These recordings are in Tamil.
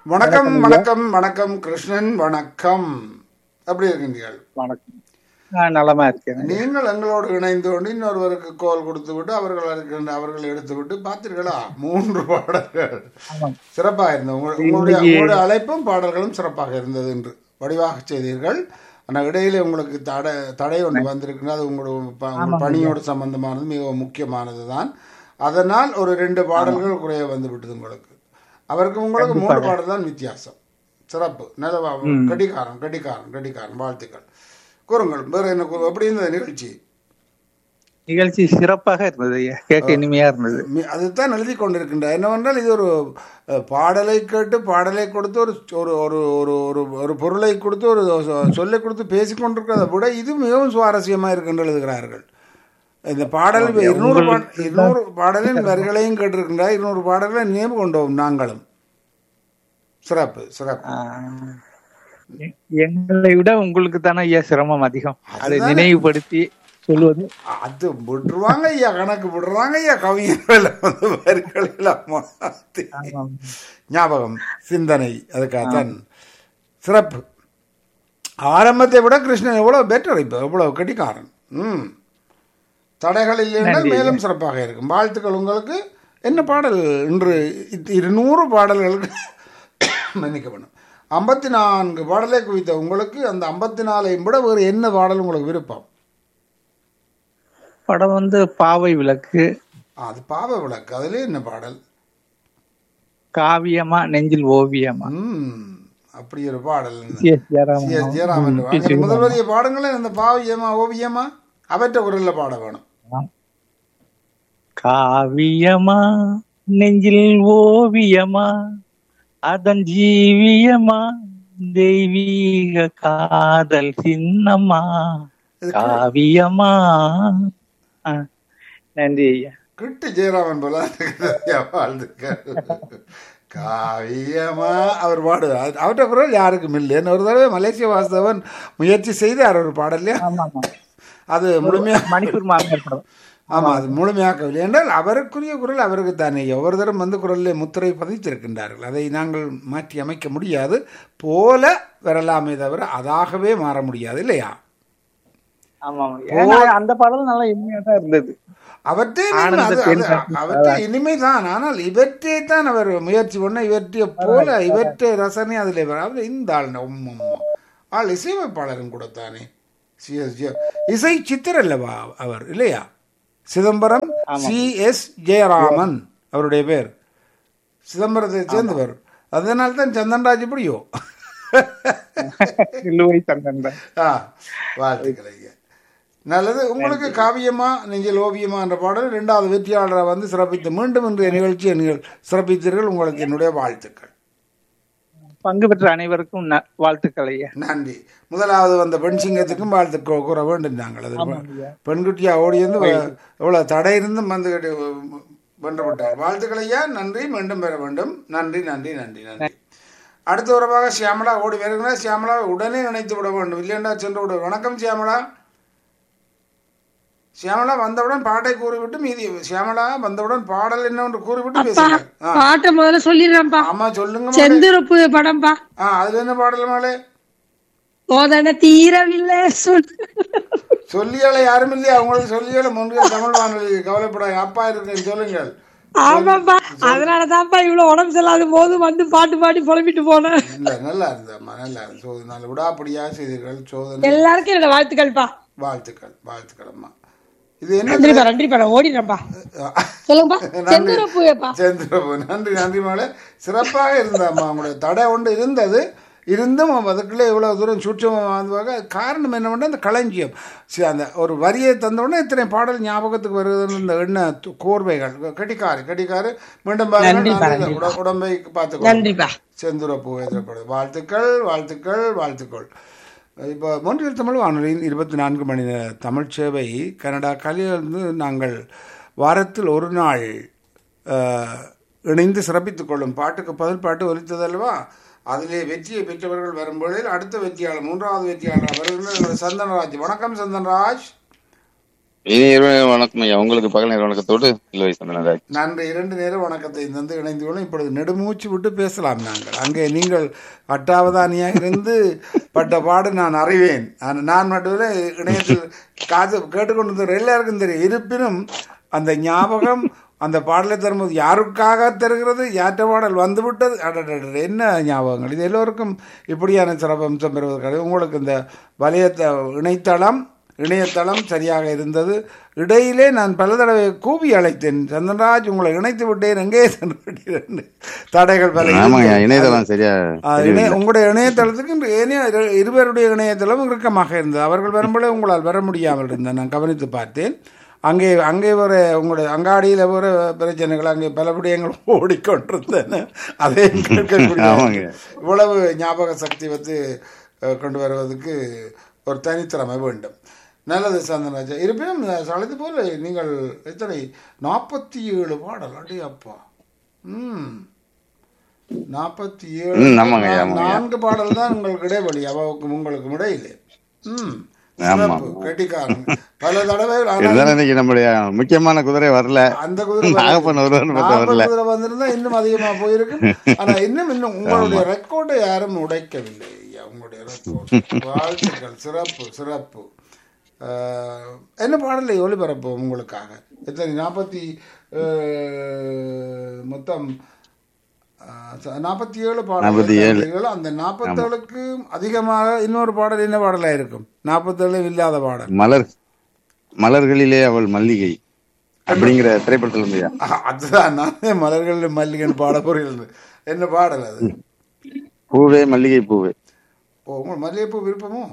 வணக்கம் வணக்கம் வணக்கம் கிருஷ்ணன் வணக்கம் எப்படி இருக்கின்றீர்கள் வணக்கம் நான் நலமா இருக்கேன் நீங்கள் எங்களோடு இணைந்து கொண்டு இன்னொருவருக்கு கோல் கொடுத்து விட்டு அவர்கள் இருக்கின்ற அவர்கள் எடுத்து விட்டு பார்த்தீர்களா மூன்று பாடல்கள் ஆமாம். சிறப்பாக இருந்தது உங்கள் உங்களுடைய உங்களுடைய அழைப்பும் பாடல்களும் சிறப்பாக இருந்தது என்று வடிவாக செய்தீர்கள் ஆனால் இடையிலே உங்களுக்கு தடை தடை ஒன்று வந்திருக்குன்னா அது உங்களோட ப- உங்கள் பணியோடு சம்பந்தமானது மிகவும் முக்கியமானது தான் அதனால் ஒரு ரெண்டு பாடல்கள் குறைய வந்து விட்டது உங்களுக்கு அவருக்கு உங்களுக்கு மூன்று பாடல் தான் வித்தியாசம் சிறப்பு நல்ல கடிகாரம் கடிகாரம் கடிகாரம் வாழ்த்துக்கள் கூறுங்கள் வேற என்ன கூறு- எப்படி இருந்தது நிகழ்ச்சி நிகழ்ச்சி சிறப்பாக இருந்தது ஐயா கேட்க இனிமையா இருந்தது மி- அதுதான் எழுதி கொண்டிருக்கின்றார் என்னவென்றால் இது ஒரு அஹ், பாடலை கேட்டு பாடலை கொடுத்து ஒரு ஒரு ஒரு ஒரு ஒரு ஒரு பொருளை கொடுத்து ஒரு சொ- சொல்லை கொடுத்து பேசிக் கொண்டிருக்கிறத விட இது மிகவும் சுவாரஸ்யமாக இருக்கின்ற எழுதுகிறார்கள் இந்த பாடல் இருநூறு பா- இருநூறு பாடலின் வரிகளையும் கேட்டிருக்கின்றார் இருநூறு பாடல்களை நினைவு கொண்டோம் நாங்களும் சிறப்பு சிறப்பு ஆஹ், எ- எங்களை விட உங்களுக்கு தானே ஐயா சிரமம் அதிகம் அதை நினைவுபடுத்தி சொல்லுவது அது விட்டுருவாங்க ஐயா கணக்கு விடுறாங்க ஐயா கவிஞர்கள் வந்து வரிகளை எல்லாம் மாத்தி. ஆமாம். ஞாபகம் சிந்தனை அதுக்காகத்தான் சிறப்பு ஆரம்பத்தை விட கிருஷ்ணன் எவ்வளவு பெட்டர் இப்போ எவ்வளவு கட்டிக்காரன் ம் தடைகள் இல்லை என்றால் மேலும் சிறப்பாக இருக்கும் வாழ்த்துக்கள் உங்களுக்கு என்ன பாடல் இன்று இத்- இருநூறு பாடல்களுக்கு மன்னிக்கப்படும் ஐம்பத்தி நான்கு பாடலை குவித்த உங்களுக்கு அந்த ஐம்பத்தி நாலையும் விட வேறு என்ன பாடல் உங்களுக்கு விருப்பம் படம் வந்து பாவை விளக்கு அது பாவ விளக்கு அதுல என்ன பாடல் காவியமா நெஞ்சில் ஓவியமா ம் அப்படி ஒரு பாடல் C S Jayaraman C. S. Jayaraman வாங்க. முதல் வரிய பாடுங்களேன் இந்த பாவியமா ஓவியமா அவற்ற குரல்ல பாட வேணும் காவியமா நெஞ்சில் ஓவியமா அதன் ஜீவியமா தெய்வீக காதல் சின்னம்மா காவியமா ஆ, நன்றி ஐயா கிட்டு ஜெயராமன் போல இருக்கிறது. வாழ்த்துக்கள் காவியமா அவர் பாடுவார் அவற்ற குரல் யாருக்கும் இல்லை ஒரு தடவை மலேசிய வாசவன் முயற்சி செய்தார் ஒரு பாடல்லையா ஆமா ஆமா அது முழுமையா மணிப்பூர் மாநகர் படம் ஆமா அது முழுமையாக்கவில்லை என்றால் அவருக்குரிய குரல் அவருக்கு தானே ஒவ்வொரு தரம் வந்து குரலில் முத்திரை பதித்திருக்கின்றார்கள் அதை நாங்கள் மாற்றி அமைக்க முடியாது போல வரலாமே தவிர அதாகவே மாற முடியாது இல்லையா ஆமா ஆமா. ஏன்னா அந்த பாடல் நல்லா இனிமையா தான் இருந்தது அவற்றே ஆனந்த அது- அது- தென்காசி அவற்றே இனிமைதான் ஆனால் இவற்றை தான் அவர் முயற்சி பண்ண இவற்றை போல இவற்றை ரசனை அதில் வராது இந்த ஆள் உம்மம்மா ஆள் இசையமைப்பாளரும் கூட தானே சி எஸ் ஜெய இசை சித்தர் அல்லவா அவர் இல்லையா சிதம்பரம் சி எஸ் ஜெயராமன் அவருடைய பேர் சிதம்பரத்தை சேர்ந்தவர் அதனால தான் சந்தன்ராஜ் இப்படியோ நிலுவை தந்தன் தான் ஆ வாழ்த்துக்கள் ஐயா நல்லது உங்களுக்கு காவியமா நெஞ்சில் ஓவியமா என்ற பாடல் இரண்டாவது வெற்றியாளரை வந்து சிறப்பித்து மீண்டும் இன்றைய நிகழ்ச்சியை நீங்கள் சிறப்பித்தீர்கள் உங்களுக்கு என்னுடைய வாழ்த்துக்கள் பங்கு பெற்ற அனைவருக்கும் ந- வாழ்த்துக்கள் ஐயா நன்றி முதலாவது வந்த பெண் சிங்கத்துக்கும் வாழ்த்து கூ- கூற வேண்டும் நாங்கள் அது பெண்குட்டியா ஓடி வந்து எவ்வளவு தடை இருந்தும் வந்து கட்டி- வென்றப்பட்டார் வாழ்த்துக்கள் ஐயா நன்றி மீண்டும் பெற வேண்டும் நன்றி நன்றி நன்றி நன்றி அடுத்த உறவாக சியாமலா ஓடி வருகிறார் சியாமலா உடனே இணைத்து விட வேண்டும் இல்லையென்றா சென்று விட வணக்கம் சியாமலா சியாமலா வந்தவுடன் பாட்டை கூறிவிட்டு மீதி சியாமலா வந்தவுடன் பாடல் என்னவென்று கூறிவிட்டு பேசுங்கள் ஆ, பாட்டை முதல்ல சொல்லிடுறேன்ப்பா ஆமா சொல்லுங்க மகளே. செந்துருப்பு படம்பா ஆ அதுல என்ன பாடல் மேலே சோதனை தீரவில்லை சொல் சொல்லியால யாரும் இல்லையா உங்களுக்கு சொல்லியால முன்னில் தமிழ் வானொலி கவலைப்படாங்க அப்பா இருக்கேன் சொல்லுங்கள் ஆமாப்பா அதனாலதான்ப்பா இவ்வளவு உடம்பு சரியில்லாத போது வந்து பாட்டு பாடி புலம்பிட்டு போனேன் இல்ல நல்லா இருந்தம்மா நல்லா இருந்து சோதனை நல்ல விடாப்படியா செய்தீர்கள் சோதனை எல்லாருக்கும் என்னோட வாழ்த்துக்கள்ப்பா வாழ்த்துக்கள் வாழ்த்துக்கள் அம்மா இது என்ன நன்றிப்பா நன்றிப்பா நான் ஓடிடுறேன்ப்பா சொல்லுங்கப்பா செந்துருப்புப்பா சந்திரபு நன்றி நன்றி மகளே சிறப்பாக இருந்தம்மா உங்களுடைய தடை ஒன்று இருந்தது இருந்தும் அதுக்குள்ளே இவ்வளோ தூரம் சூட்சமாக வாழ்ந்துவாங்க காரணம் என்ன பண்ணால் அந்த களஞ்சியம் சரி, அந்த ஒரு வரியை தந்த உடனே இத்தனை பாடல் ஞாபகத்துக்கு வருதுன்னு இந்த எண்ணெய் து- கோர்வைகள் கடிக்காரு கடிக்காரு மீண்டும் பாருங்கள் நன்றி, உட- உடம்பை பார்த்துக்கோ நன்றிப்பா செந்துரப்பூ எதிரப்படுது வாழ்த்துக்கள் வாழ்த்துக்கள் வாழ்த்துக்கள் இப்போ மூன்றில் தமிழ் வானொலியின் இருபத்தி நான்கு மணி நேர தமிழ் சேவை கனடா கலையிலிருந்து நாங்கள் வாரத்தில் ஒரு நாள் அஹ், இணைந்து சிறப்பித்துக் கொள்ளும் பாட்டுக்கு பதில் பாட்டு ஒலித்ததல்வா அதிலே வெற்றியை பெற்றவர்கள் வரும்பொழுது அடுத்த வெற்றியாளர் மூன்றாவது வெற்றியாளர் வருகின்ற எங்களுடைய சந்தனராஜ் வணக்கம் சந்தனராஜ் இனி இரவு வணக்கம் ஐயா உங்களுக்கு பகல் நேர வணக்கத்தோடு இல்லை சந்தனராஜ் நன்றி இரண்டு நேரம் வணக்கத்தை தந்து இணைந்து கொள்ளும் இப்பொழுது நெடுமூச்சு விட்டு பேசலாம் நாங்கள் அங்கே நீங்கள் அட்டாவதானியாக இருந்து பட்ட பாடு நான் அறிவேன் ஆனா நான் மட்டும் இணையத்தில் காது கேட்டுக்கொண்டு எல்லாருக்கும் தெரியும் இருப்பினும் அந்த ஞாபகம் அந்த பாடலை தரும்போது யாருக்காக தருகிறது யாற்ற பாடல் வந்துவிட்டது அடடட என்ன ஞாபகங்கள் இது எல்லோருக்கும் இப்படியான சிறப்பம்சம் பெறுவதற்காக உங்களுக்கு இந்த வலையத்த இணைத்தளம் இணையதளம் சரியாக இருந்தது இடையிலே நான் பல தடவை கூவி அழைத்தேன் சந்தன்ராஜ் உங்களை இணைத்து விட்டேன் எங்கே சென்று விட்டீர்கள் தடைகள் பல ஆமாங்க இருந்தது. இணையதளம் சரியா ஆ, இணைய- உங்களுடைய இணையதளத்துக்கு இன்று ஏனைய இரு- இருவருடைய இணையதளம் இறுக்கமாக இருந்தது அவர்கள் வரும்போது உங்களால் வர முடியாமல் இருந்தேன் நான் கவனித்து பார்த்தேன் அங்கே அங்கே ஒரு உங்களுடைய அங்காடியில் ஒரு பிரச்சனைகள் அங்கே பல விடயங்கள் ஓடிக்கொண்டிருந்தன அதை கேட்கக்கூடிய ஆமாங்க. இவ்வளவு ஞாபக சக்தி வந்து அஹ், கொண்டு வருவதற்கு ஒரு தனித்திறமை வேண்டும் நல்லது சந்தனராஜா இருப்பினும் சளைத்து போல நீங்கள் எத்தனை நாற்பத்தி ஏழு பாடல் அடி அப்பா ம் நாற்பத்தி ஏழு ம், ஆமாங்க, ஆமாங்க. நான்கு பாடல் தான் உங்களுக்கு இடைவெளி அவாவுக்கும் உங்களுக்கும் இடையிலே ம் ஆமா. சிறப்பு, கெட்டிக்காரன் பல தடவை ஆனால் இருந்தாலும் இன்னைக்கு நம்முடைய முக்கியமான குதிரை வரல அந்த குதிரை நாகப்பன் ஒருவன் பார்த்தா நாகப்பன் வரல குதிரை வந்திருந்தா இன்னும் அதிகமா போயிருக்கும் ஆனா இன்னும் இன்னும் உங்களுடைய ரெக்கார்டை யாரும் உடைக்கவில்லை ஐயா உங்களுடைய ரெக்கார்ட் வாழ்த்துக்கள் சிறப்பு சிறப்பு ஆஹ், என்ன பாடலை ஒளிபரப்போம் உங்களுக்காக எத்தனை நாற்பத்தி மொத்தம் நாற்பத்தி ஏழு 47. பாடல்கள் அந்த நாற்பத்தேழுக்கு அதிகமாக இன்னொரு பாடல் என்ன பாடலா இருக்கும் நாற்பத்தேழு இல்லாத பாடல் மலர் மலர்களிலே அவள் மல்லிகை அப்படிங்கிற திரைப்படத்துல இருந்தியா ஆஹ், அதுதான் நானே மலர்கள் மல்லிகன் பாட போறீர்கள் என்ன பாடல் அது பூவே மல்லிகை பூவே ஓ உங்க மல்லிகைப்பூ விருப்பமோ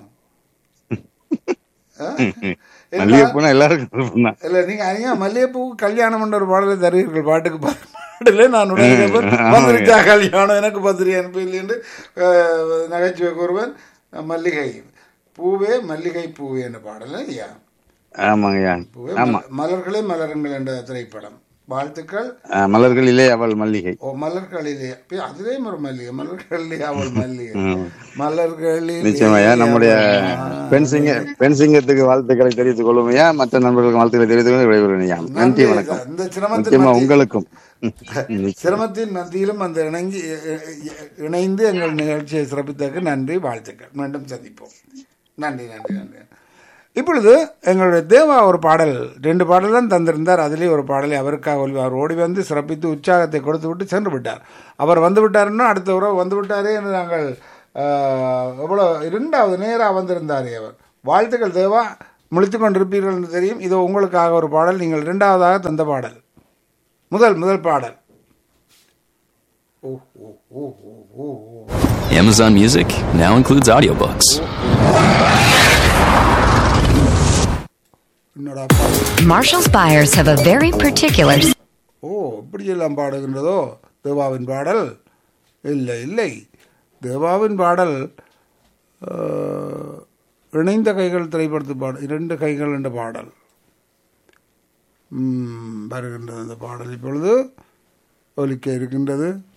ஆ? மல்லிகை பூனா எல்லாருக்கும் விருப்பம் தான் இல்ல நீங்க அனியா மல்லிகைப்பூ கல்யாணம் என்ற ஒரு பாடலை தருவீர்கள் பாட்டுக்கு பாடல நான் உடனே போய், வந்துருச்சா கல்யாணம் எனக்கு பத்திரி அனுப்பி என்று அஹ், நகைச்சுவை கூறுவன் மல்லிகை பூவே மல்லிகை பூவே என்ற பாடல் ஐயா ஆமாங்கய்யா பூவே ஆமா மல- மலர்களே மலருங்கள் என்ற திரைப்படம் வாழ்த்துக்கள் ஆ, மலர்களிலே அவள் மல்லிகை ஓ மலர்களிலே அப்ப அதுலயும் ஒரு மல்லிகை மலர்களிலே அவள் மல்லிகை மலர்களிலே நிச்சயமாய்யா நம்முடைய அவள் பெண் சிங்க பெண் சிங்கத்துக்கு வாழ்த்துக்களை தெரிவித்துக் கொள்ளுமையா மற்ற நண்பர்களுக்கு வாழ்த்துக்களை தெரிவித்துக் கொண்டு விடைபெறுவையா நன்றி வணக்கம் இந்த சிரமத்தின் முக்கியமா மத்தியில் உங்களுக்கும் சிரமத்தின் மத்தியிலும் அந்த இணங்கி இ- இ- இணைந்து எங்கள் நிகழ்ச்சியை சிறப்பித்ததற்கு நன்றி வாழ்த்துக்கள் மீண்டும் சந்திப்போம் நன்றி நன்றி நன்றி இப்பொழுது எங்களுடைய தேவா ஒரு பாடல் ரெண்டு பாடல் தான் தந்திருந்தார் அதிலே ஒரு பாடலை அவருக்காக ஒலி- அவர் ஓடி வந்து சிறப்பித்து உற்சாகத்தை கொடுத்து விட்டு சென்று விட்டார் அவர் வந்து விட்டாருன்னா அடுத்த உறவு வந்து விட்டாரே என்று நாங்கள் ஆஹ், எவ்வளோ இரண்டாவது நேராக வந்திருந்தாரே அவர் வாழ்த்துக்கள் தேவா முழித்து கொண்டிருப்பீர்கள் என்று தெரியும் இது உங்களுக்காக ஒரு பாடல் நீங்கள் இரண்டாவதாக தந்த பாடல் முதல் முதல் பாடல் ஓ ஓ ஓ ஓ ஓ ஓ Amazon Music now includes audiobooks. என்னடா பாடல் Marshall's buyers have a very particular ஓ இப்படியெல்லாம் பாடுகின்றதோ தேவாவின் பாடல் இல்லை இல்லை தேவாவின் பாடல் ஆஹ், இணைந்த கைகள் திரைப்படத்து பாடல் இரண்டு கைகள் என்ற பாடல் ம், வருகின்றது அந்த பாடல் இப்பொழுது ஒலிக்க இருக்கின்றது